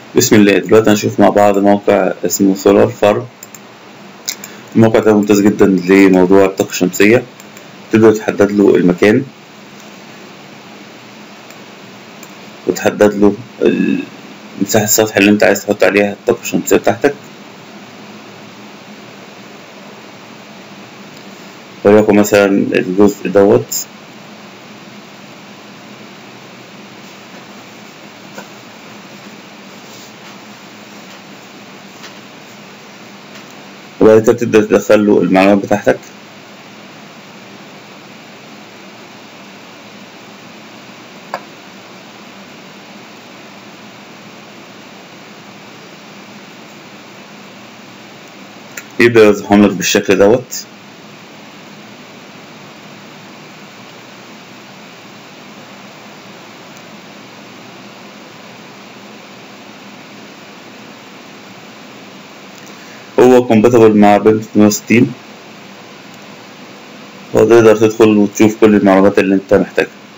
بسم الله دلوقتي هنشوف مع بعض موقع اسمه سولار فارم الموقع ده ممتاز جدا لموضوع الطاقة الشمسية تقدر تحدد له المكان وتحدد له ال- مساحة السطح اللي انت عايز تحط عليها الطاقة الشمسية بتاعتك وليكن مثلا الجزء دوت وبعد كده تبدأ تدخل له المعلومات بتاعتك يبدأ يوضحهم لك بالشكل دوت هو compatible مع بنت 360 وتقدر تدخل وتشوف كل المعلومات اللي انت محتاجها